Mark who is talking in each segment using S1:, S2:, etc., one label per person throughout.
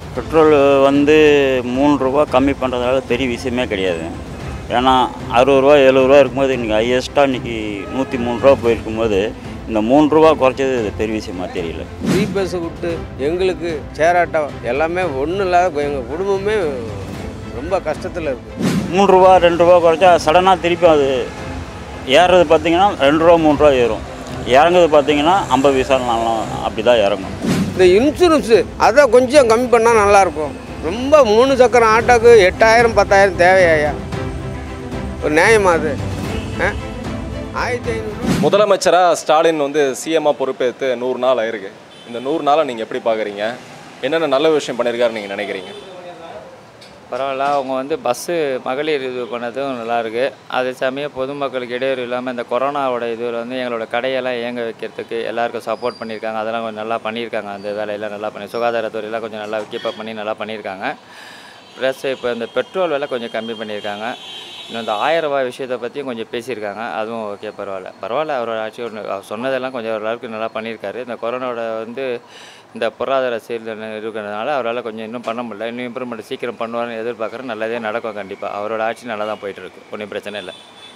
S1: Petrol வந்து மூணு ரூபா கம்மி பண்ணுறதுனால பெரிய விஷயமே கிடையாது ஏன்னா அறுபது ரூபா எழுபது ரூபா இருக்கும்போது இன்றைக்கி ஹையஸ்ட்டாக இன்றைக்கி நூற்றி மூணு ரூபா போயிருக்கும்போது இந்த மூணு ரூபா குறைச்சது இது பெரிய விஷயமா தெரியல
S2: ஃப்ரீ பஸ் விட்டு எங்களுக்கு சேராட்டம் எல்லாமே ஒன்றும் இல்லாத எங்கள் குடும்பமே ரொம்ப கஷ்டத்தில் இருக்குது
S1: மூணு ரூபா ரெண்டு ரூபா குறைச்சா சடனாக திருப்பி அது ஏறுறது பார்த்தீங்கன்னா ரெண்டு ரூபா மூணு ரூபா ஏறும் இறங்குறது பார்த்தீங்கன்னா ஐம்பது பைசா நாலாம் அப்படி தான் இறங்கும்
S2: இந்த இன்சூரன்ஸு அதை கொஞ்சம் கம்மி பண்ணால் நல்லாயிருக்கும் ரொம்ப மூணு சக்கரம் ஆட்டோக்கு எட்டாயிரம் பத்தாயிரம் தேவையாயா ஒரு நியாயமா அது ஆ ஆயிரத்தி ஐநூறு
S3: முதலமைச்சராக ஸ்டாலின் வந்து சிஎம்மாக பொறுப்பேற்று நூறு நாள் ஆயிருக்கு இந்த நூறு நாளை நீங்கள் எப்படி பார்க்குறீங்க என்னென்ன நல்ல விஷயம் பண்ணியிருக்காருன்னு நீங்கள் நினைக்கிறீங்க
S4: பரவாயில்ல அவங்க வந்து பஸ்ஸு மகளிர் இது பண்ணதும் நல்லாயிருக்கு அதே சமயம் பொதுமக்களுக்கு இடையூறு இல்லாமல் இந்த கொரோனாவோட இது வந்து எங்களோட கடையெல்லாம் இயங்க வைக்கிறதுக்கு எல்லாருக்கும் சப்போர்ட் பண்ணியிருக்காங்க அதெல்லாம் கொஞ்சம் நல்லா பண்ணியிருக்காங்க அந்த வேலையெல்லாம் நல்லா பண்ணி சுகாதாரத்துறையெல்லாம் கொஞ்சம் நல்லா கீப்பப் பண்ணி நல்லா பண்ணியிருக்காங்க ப்ளஸ் இப்போ இந்த பெட்ரோல் விலை கொஞ்சம் கம்மி பண்ணியிருக்காங்க இன்னும் இந்த ஆயிரம் ரூபாய் விஷயத்தை பற்றியும் கொஞ்சம் பேசியிருக்காங்க அதுவும் ஓகே பரவாயில்ல பரவாயில்ல அவரோட ஆட்சி ஒன்று அவர் சொன்னதெல்லாம் கொஞ்சம் ஓரளவுக்கு நல்லா பண்ணியிருக்காரு இந்த கொரோனாவோட வந்து இந்த பொருளாதார சீர்திருத்தம் இருக்கிறதுனால அவரால் கொஞ்சம் இன்னும் பண்ண முடியல இன்னும் இம்ப்ரூவ்மெண்ட் சீக்கிரம் பண்ணுவார்னு எதிர்பார்க்குறேன் நல்லதே நடக்கும் கண்டிப்பாக அவரோட ஆட்சி நல்லா தான் போயிட்டு இருக்கு ஒன்றும் பிரச்சனை இல்லை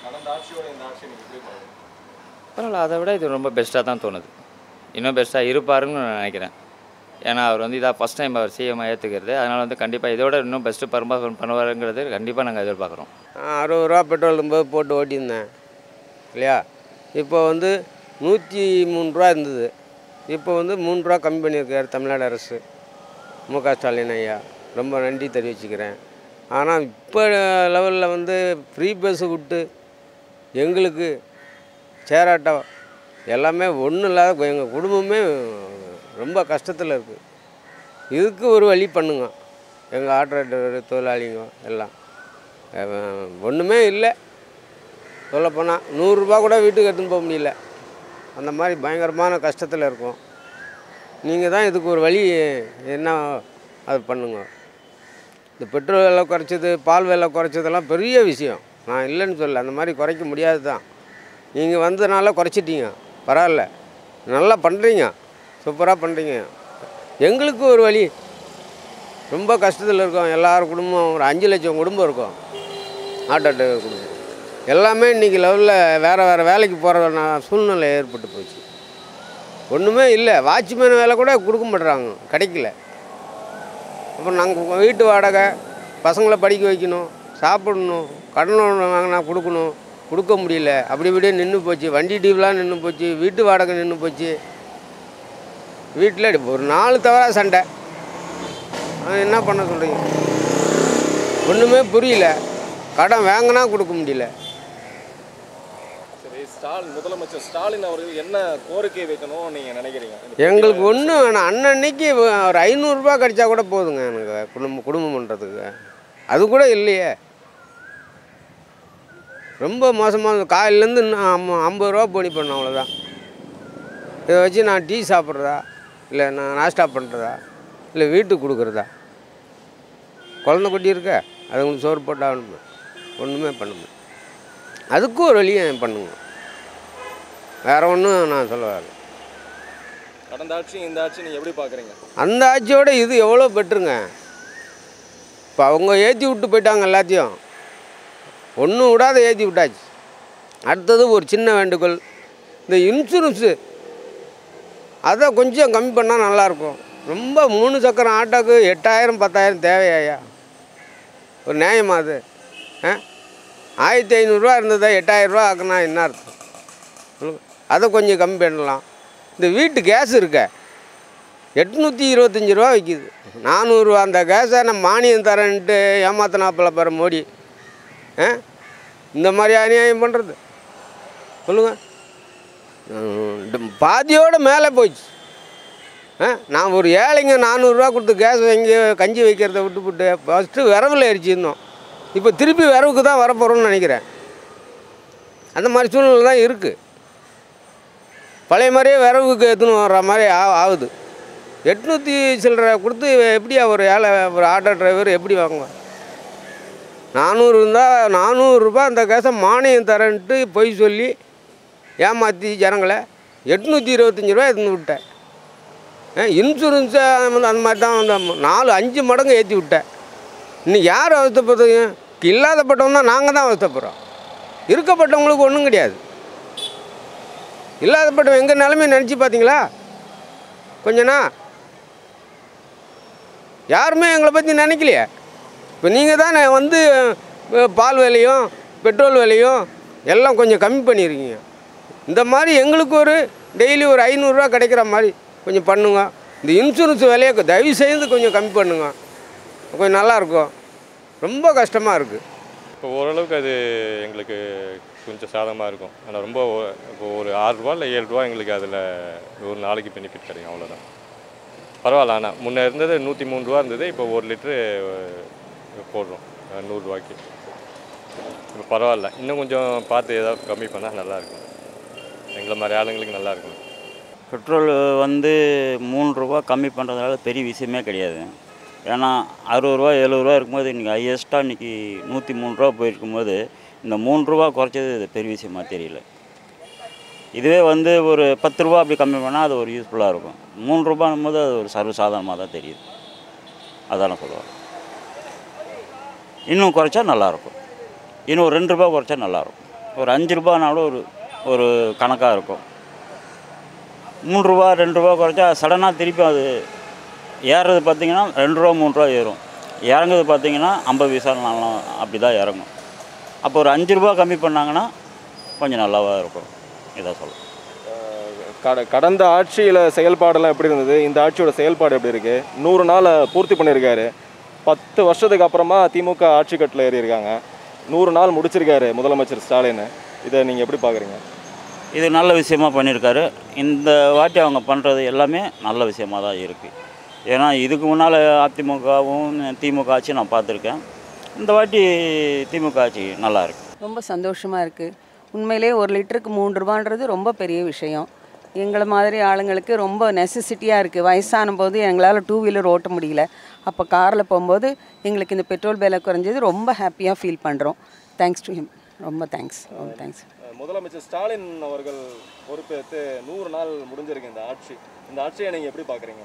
S4: பரவாயில்ல அதை விட இது ரொம்ப பெஸ்ட்டாக தான் தோணுது இன்னும் பெஸ்ட்டாக இருப்பாருன்னு நான் நினைக்கிறேன் ஏன்னா அவர் வந்து இதாக ஃபஸ்ட் டைம் அவர் சிஎம் ஏற்றுக்கிறது அதனால் வந்து கண்டிப்பாக இதோட இன்னும் பெஸ்ட்டு பர்ஃபார்ம் பண்ணுவாருங்கிறது கண்டிப்பாக நாங்கள் எதிர்பார்க்குறோம்
S2: நான் அறுபது ரூபா பெட்ரோல் போது போட்டு ஓட்டியிருந்தேன் இல்லையா இப்போ வந்து நூற்றி மூணு ரூபா இருந்தது இப்போ வந்து மூணு ரூபா கம்மி பண்ணியிருக்காரு தமிழ்நாடு அரசு மு க ஸ்டாலின் ஐயா ரொம்ப நன்றி தெரிவிச்சுக்கிறேன் ஆனால் இப்போ லெவலில் வந்து ஃப்ரீ பஸ்ஸு விட்டு எங்களுக்கு சேராட்டம் எல்லாமே ஒன்றும் இல்லாத எங்கள் குடும்பமே ரொம்ப கஷ்டத்தில் இருக்குது இதுக்கு ஒரு வழி பண்ணுங்க எங்கள் ஆட்டோ டிரைவர் தொழிலாளிங்க எல்லாம் அஹ் ஒன்றுமே இல்லை சொல்லப்போனால் நூறுரூபா கூட வீட்டுக்கு எடுத்துன்னு போக முடியல அந்த மாதிரி பயங்கரமான கஷ்டத்தில் இருக்கும் நீங்கள் தான் இதுக்கு ஒரு வழி என்ன அது பண்ணுங்க இந்த பெட்ரோல் விலை குறைச்சது பால் விலை குறைச்சதெல்லாம் பெரிய விஷயம் நான் இல்லைன்னு சொல்ல அந்த மாதிரி குறைக்க முடியாது தான் நீங்கள் வந்ததுனால குறைச்சிட்டீங்க பரவாயில்ல நல்லா பண்ணுறீங்க சூப்பராக பண்ணுறீங்க எங்களுக்கு ஒரு வழி ரொம்ப கஷ்டத்தில் இருக்கோம் எல்லார் குடும்பம் ஒரு அஞ்சு லட்சம் குடும்பம் இருக்கும் ஆட்டோ டிரைவர் குடும்பம் எல்லாமே இன்றைக்கி லெவலில் வேறு வேறு வேலைக்கு போகிற சூழ்நிலை ஏற்பட்டு போச்சு ஒன்றுமே இல்லை வாட்ச்மேன் வேலை கூட கொடுக்க மாட்டுறாங்க கிடைக்கல அப்புறம் நாங்கள் வீட்டு வாடகை பசங்களை படிக்க வைக்கணும் சாப்பிடணும் கடன் loan வாங்கினா கொடுக்கணும் கொடுக்க முடியல அப்படி இப்படியே நின்று போச்சு வண்டி டியூலாம் நின்று போச்சு வீட்டு வாடகை நின்று போச்சு வீட்டில் ஒரு நாலு தவறா சண்டை ஆ, என்ன பண்ண சொல்கிறீங்க ஒன்றுமே புரியல கடன் வாங்கினா கொடுக்க முடியல
S3: சரி ஸ்டாலின் முதலமைச்சர் ஸ்டாலின் அவர்கள் என்ன கோரிக்கை வைக்கணும் நீங்கள் நினைக்கிறீங்க இந்த
S2: எங்களுக்கு ஒன்றும் வேணாம் அன்னன்னைக்கு ஒரு ஐநூறுரூபா கிடைச்சா கூட போதுங்க எனக்கு குடும்பம் குடும்பம் பண்ணுறதுக்கு அது கூட இல்லையே ரொம்ப மோசமாக காலையிலேருந்து இன்னும் அம்ம- ஐம்பது ரூபா போனி பண்ணேன் அவ்வளோதான் இதை வச்சு நான் டீ சாப்பிட்றதா இல்லை நான் நாஸ்டா பண்ணுறதா இல்லை வீட்டுக்கு கொடுக்குறதா குழந்தை குட்டி இருக்க அதுங்களுக்கு சோறு போட்டால் ஒன்றுமே பண்ண முடியும் அதுக்கும் ஒரு வழியை பண்ணுங்க வேறு ஒன்றும் நான் சொல்ல வரல
S3: கடந்த ஆட்சி இந்த ஆட்சி நீங்கள் எப்படி பார்க்குறீங்க
S2: அந்த ஆட்சியோட இது எவ்வளோ பெட்டருங்க இப்போ அவங்க ஏற்றி விட்டு போயிட்டாங்க எல்லாத்தையும் ஒன்றும் விடாத ஏற்றி விட்டாச்சு அடுத்தது ஒரு சின்ன வேண்டுகோள் இந்த இன்சூரன்ஸு அதை கொஞ்சம் கம்மி பண்ணால் நல்லாயிருக்கும் ரொம்ப மூணு சக்கரம் ஆட்டோக்கு எட்டாயிரம் பத்தாயிரம் தேவையாயா ஒரு நியாயமா அது ஆ ஆயிரத்தி ஐநூறுரூவா இருந்ததை எட்டாயிரரூவா ஆக்குனா என்ன அர்த்தம் சொல்லுங்க. அதை கொஞ்சம் கம்மி பண்ணலாம் இந்த வீட்டு கேஸ் இருக்க எட்நூற்றி இருபத்தஞ்சி ரூபா விற்கிது நானூறுரூவா அந்த கேஸை நான் மானியம் தரேன்ட்டு ஏமாத்தினாப்பில் பாரு மோடி ஆ இந்த மாதிரி அநியாயம் பண்ணுறது சொல்லுங்கள் பாதியோட மேலே போயிடுச்சு ஆ நான் ஒரு ஏழைங்க நானூறுரூவா கொடுத்து கேஸ் வாங்கி கஞ்சி வைக்கிறத விட்டுப்புட்டு ஃபஸ்ட்டு விரவில் எரிச்சிருந்தோம் இப்போ திருப்பி விரவுக்கு தான் வரப்போகிறோம்னு நினைக்கிறேன் அந்த மாதிரி சூழ்நிலை தான் இருக்குது பழைய மாதிரியே விரவுக்கு எடுத்துன்னு வர்ற மாதிரி ஆ ஆகுது எட்நூற்றி சில்லரை கொடுத்து எப்படி ஒரு ஏழை ஒரு ஆட்டோ டிரைவர் எப்படி வாங்குவான் நானூறு இருந்தால் நானூறுரூபா அந்த கேஸை மானியம் தரேன்ட்டு பொய் சொல்லி ஏமாற்றி ஜனங்களை எட்நூற்றி இருபத்தஞ்சி ரூபா எடுத்துன்னு விட்டேன் இன்சூரன்ஸை வந்து அந்த மாதிரி தான் வந்து நாலு அஞ்சு மடங்கு ஏற்றி விட்டேன் இன்னும் யார் அவஸ்தப்படுறீங்க இல்லாதப்பட்டவங்க தான் நாங்கள் தான் அவஸ்தப்படுறோம் இருக்கப்பட்டவங்களுக்கு ஒன்றும் கிடையாது இல்லாதப்பட்டவன் எங்கள் நிலைமையை நினச்சி பார்த்தீங்களா கொஞ்சனா யாருமே எங்களை பற்றி நினைக்கலையே இப்போ நீங்கள் தான் வந்து அஹ், பால் விலையும் பெட்ரோல் விலையும் எல்லாம் கொஞ்சம் கம்மி பண்ணியிருக்கீங்க இந்த மாதிரி எங்களுக்கு ஒரு டெய்லி ஒரு ஐநூறுரூவா கிடைக்கிற மாதிரி கொஞ்சம் பண்ணுங்க இந்த இன்சூரன்ஸ் விலையை தயவு செய்து கொஞ்சம் கம்மி பண்ணுங்க கொஞ்சம் நல்லாயிருக்கும் ரொம்ப கஷ்டமாக இருக்குது
S5: இப்போ ஓரளவுக்கு அது எங்களுக்கு கொஞ்சம் சாதகமாக இருக்கும் ஆனால் ரொம்ப ஒ- இப்போ ஒரு ஆறு ரூபா இல்லை ஏழு ரூபா எங்களுக்கு அதில் ஒரு நாளைக்கு பெனிஃபிட் கிடைக்கும் அவ்வளோதான் பரவாயில்ல ஆனால் முன்னே இருந்தது நூற்றி மூணு ரூபா இருந்தது இப்போ ஒரு லிட்ரு போடுறோம் அஹ், நூறுரூவாய்க்கு இப்போ பரவாயில்ல இன்னும் கொஞ்சம் பார்த்து ஏதாவது கம்மி பண்ணால் நல்லாயிருக்கும் எங்களை மாதிரி ஆளுங்களுக்கு நல்லா இருக்கும்
S1: பெட்ரோல் வந்து மூணு ரூபா கம்மி பண்ணுறதுனால பெரிய விஷயமே கிடையாது ஏன்னா அறுபது ரூபா எழுபது ரூபா இருக்கும்போது இன்றைக்கி ஹையஸ்ட்டாக இன்றைக்கி நூற்றி மூணு ரூபா போயிருக்கும்போது இந்த மூணு ரூபா குறைச்சது இது பெரிய விஷயமா தெரியல இதுவே வந்து ஒரு பத்து ரூபா அப்படி கம்மி பண்ணால் அது ஒரு யூஸ்ஃபுல்லாக இருக்கும் மூணு ரூபான்னும் போது அது ஒரு சர்வசாதாரணமாக தான் தெரியுது அதான் நான் சொல்லுவேன் இன்னும் குறைச்சா நல்லாயிருக்கும் இன்னும் ஒரு ரெண்டு ரூபா குறைச்சா நல்லாயிருக்கும் ஒரு அஞ்சு ரூபானாலும் ஒரு ஒரு கணக்காக இருக்கும் மூணு ரூபா ரெண்டு ரூபா குறைச்சா சடனாக திருப்பி அது ஏறுறது பார்த்தீங்கன்னா ரெண்டு ரூபா மூணு ரூபா ஏறும் இறங்குறது பார்த்தீங்கன்னா ஐம்பது பைசா நல்லா அப்படி தான் இறங்கும் அப்போ ஒரு அஞ்சு ரூபா கம்மி பண்ணாங்கன்னா கொஞ்சம் நல்லாவாக இருக்கும் இதான் சொல்ல
S3: கட கடந்த ஆட்சியில் செயல்பாடெல்லாம் எப்படி இருந்தது இந்த ஆட்சியோட செயல்பாடு எப்படி இருக்கு நூறு நாளை பூர்த்தி பண்ணியிருக்காரு பத்து வருஷத்துக்கு அப்புறமா திமுக ஆட்சி கட்டில் ஏறி இருக்காங்க நூறு நாள் முடிச்சிருக்காரு முதலமைச்சர் ஸ்டாலின் இதை நீங்கள் எப்படி பார்க்குறீங்க
S1: இது நல்ல விஷயமா பண்ணியிருக்காரு இந்த வாட்டி அவங்க பண்ணுறது எல்லாமே நல்ல விஷயமா தான் இருக்குது ஏன்னா இதுக்கு முன்னால் அதிமுகவும் திமுக ஆட்சி நான் பார்த்துருக்கேன் இந்த வாட்டி திமுக ஆட்சி நல்லா இருக்கு
S6: ரொம்ப சந்தோஷமாக இருக்குது உண்மையிலே ஒரு லிட்டருக்கு மூணு ரூபான்றது ரொம்ப பெரிய விஷயம் எங்களை மாதிரி ஆளுங்களுக்கு ரொம்ப நெசசிட்டியாக இருக்குது வயசான போது எங்களால் டூ வீலர் ஓட்ட முடியல அப்போ காரில் போகும்போது எங்களுக்கு இந்த பெட்ரோல் விலை குறைஞ்சது ரொம்ப ஹாப்பியாக ஃபீல் பண்ணுறோம் தேங்க்ஸ் டு ஹிம் ரொம்ப தேங்க்ஸ் ரொம்ப தேங்க்ஸ்
S3: முதலமைச்சர் ஸ்டாலின் அவர்கள் பொறுப்பேற்று நூறு நாள் முடிஞ்சிருக்கு இந்த ஆட்சி இந்த ஆட்சியை நீங்கள் எப்படி பார்க்குறீங்க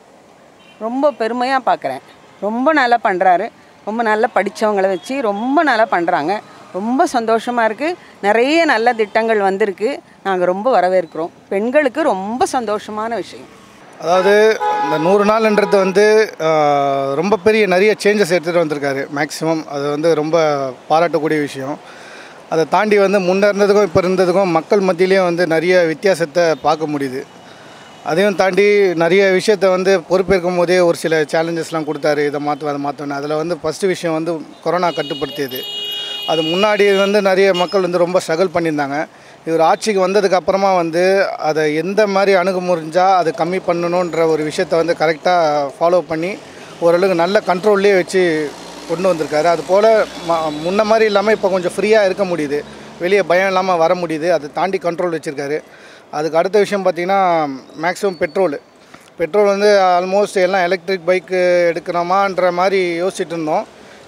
S6: ரொம்ப பெருமையாக பார்க்குறேன் ரொம்ப நல்லா பண்ணுறாரு ரொம்ப நல்லா படித்தவங்கள வச்சு ரொம்ப நல்லா பண்ணுறாங்க ரொம்ப சந்தோஷமாக இருக்குது நிறைய நல்ல திட்டங்கள் வந்திருக்கு நாங்கள் ரொம்ப வரவேற்கிறோம் பெண்களுக்கு ரொம்ப சந்தோஷமான விஷயம்
S7: அதாவது இந்த நூறு நாள்ன்றது வந்து ஆஹ், ரொம்ப பெரிய நிறைய சேஞ்சஸ் எடுத்துகிட்டு வந்திருக்காரு மேக்ஸிமம் அது வந்து ரொம்ப பாராட்டக்கூடிய விஷயம் அதை தாண்டி வந்து முன்ன இருந்ததுக்கும் இப்போ இருந்ததுக்கும் மக்கள் மத்தியிலையும் வந்து நிறைய வித்தியாசத்தை பார்க்க முடியுது அதையும் தாண்டி நிறைய விஷயத்த வந்து பொறுப்பேற்கும் போதே ஒரு சில சேலஞ்சஸ்லாம் கொடுத்தாரு இதை மாற்றுவேன் அதை மாற்றுவேன் அதில் வந்து ஃபஸ்ட்டு விஷயம் வந்து கொரோனா கட்டுப்படுத்தியது அது முன்னாடி வந்து நிறைய மக்கள் வந்து ரொம்ப ஸ்ட்ரகிள் பண்ணியிருந்தாங்க இவர் ஆட்சிக்கு வந்ததுக்கு அப்புறமா வந்து அதை எந்த மாதிரி அணுகுமுறிஞ்சால் அதை கம்மி பண்ணணுன்ற ஒரு விஷயத்தை வந்து கரெக்டாக ஃபாலோ பண்ணி ஓரளவுக்கு நல்ல கண்ட்ரோல்லே வச்சு கொண்டு வந்திருக்காரு அது போல் ம முன்ன மாதிரி இல்லாமல் இப்போ கொஞ்சம் ஃப்ரீயாக இருக்க முடியுது வெளியே பயம் இல்லாமல் வர முடியுது அதை தாண்டி கண்ட்ரோல் வச்சுருக்காரு அதுக்கு அடுத்த விஷயம் பார்த்திங்கன்னா மேக்ஸிமம் பெட்ரோல் பெட்ரோல் வந்து ஆல்மோஸ்ட் எல்லாம் எலக்ட்ரிக் பைக்கு எடுக்கணுமான்ற மாதிரி யோசிச்சுட்டு இருந்தோம்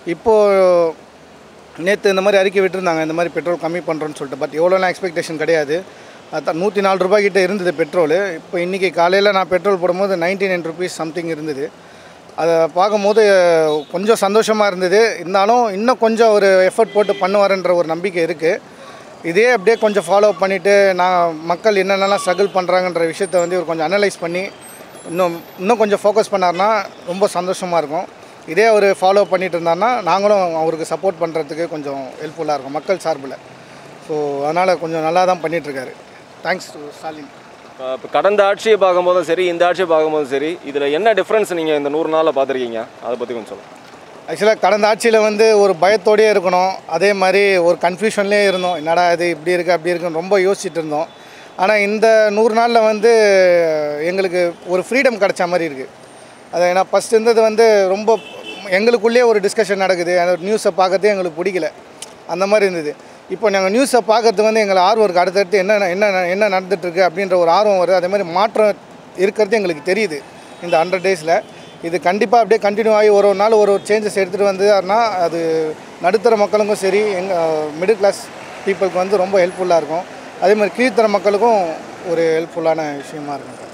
S7: இப்போது நேற்று இந்த மாதிரி அறிக்கை விட்டுருந்தாங்க இந்த மாதிரி பெட்ரோல் கம்மி பண்ணுறோன்னு சொல்லிட்டு பட் எவ்வளோலாம் எக்ஸ்பெக்டேஷன் கிடையாது அதான் நூற்றி நாலு ரூபாய் கிட்ட இருந்தது பெட்ரோல் இப்போ இன்றைக்கி காலையில் நான் பெட்ரோல் போடும்போது நைன்டி நைன் ருபீஸ் சம்திங் இருந்தது அதை பார்க்கும்போது கொஞ்சம் சந்தோஷமாக இருந்தது இருந்தாலும் இன்னும் கொஞ்சம் ஒரு எஃபர்ட் போட்டு பண்ணுவாருன்ற ஒரு நம்பிக்கை இருக்குது இதே அப்படியே கொஞ்சம் ஃபாலோ பண்ணிவிட்டு நான் மக்கள் என்னென்னலாம் ஸ்ட்ரகிள் பண்ணுறாங்கன்ற விஷயத்தை வந்து இவர் கொஞ்சம் அனலைஸ் பண்ணி இன்னும் இன்னும் கொஞ்சம் ஃபோக்கஸ் பண்ணாருன்னா ரொம்ப சந்தோஷமாக இருக்கும் இதே அவர் ஃபாலோ பண்ணிட்டு இருந்தாருன்னா நாங்களும் அவருக்கு சப்போர்ட் பண்ணுறதுக்கு கொஞ்சம் ஹெல்ப்ஃபுல்லாக இருக்கும் மக்கள் சார்பில் ஸோ அதனால் கொஞ்சம் நல்லா தான் பண்ணிகிட்ருக்காரு தேங்க்ஸ் டு ஸ்டாலின்
S3: இப்போ கடந்த ஆட்சியை பார்க்கும்போதும் சரி இந்த ஆட்சியை பார்க்கும்போதும் சரி இதில் என்ன டிஃப்ரென்ஸ் நீங்கள் இந்த நூறு நாளில் பார்த்துருக்கீங்க அதை பற்றி கொஞ்சம் சொல்லுங்கள்
S7: ஆக்சுவலாக கடந்த ஆட்சியில் வந்து ஒரு பயத்தோடயே இருக்கணும் அதே மாதிரி ஒரு கன்ஃபியூஷன்லேயே இருந்தோம் என்னடா இது இப்படி இருக்குது அப்படி இருக்குன்னு ரொம்ப யோசிச்சுட்டு இருந்தோம் ஆனால் இந்த நூறு நாளில் வந்து எங்களுக்கு ஒரு ஃப்ரீடம் கிடைச்ச மாதிரி இருக்குது அது ஏன்னா ஃபஸ்ட் இருந்தது வந்து ரொம்ப எங்களுக்குள்ளேயே ஒரு டிஸ்கஷன் நடக்குது அந்த நியூஸை பார்க்கறதே எங்களுக்கு பிடிக்கல அந்த மாதிரி இருந்தது இப்போ நாங்கள் நியூஸை பார்க்கறது வந்து எங்களை ஆர்வம் இருக்குது அடுத்தடுத்து என்ன என்ன என்ன நடந்துட்டுருக்கு அப்படின்ற ஒரு ஆர்வம் வருது அதே மாதிரி மாற்றம் இருக்கிறது எங்களுக்கு தெரியுது இந்த ஹண்ட்ரட் டேஸில் இது கண்டிப்பாக அப்படியே கண்டினியூ ஆகி ஒரு ஒரு நாள் ஒரு ஒரு சேஞ்சஸ் எடுத்துகிட்டு வந்ததுன்னா அது நடுத்தர மக்களுக்கும் சரி எங்கள் மிடில் கிளாஸ் பீப்புளுக்கு வந்து ரொம்ப ஹெல்ப்ஃபுல்லாக இருக்கும் அதே மாதிரி கீழ்த்தர மக்களுக்கும் ஒரு ஹெல்ப்ஃபுல்லான விஷயமா இருக்கும்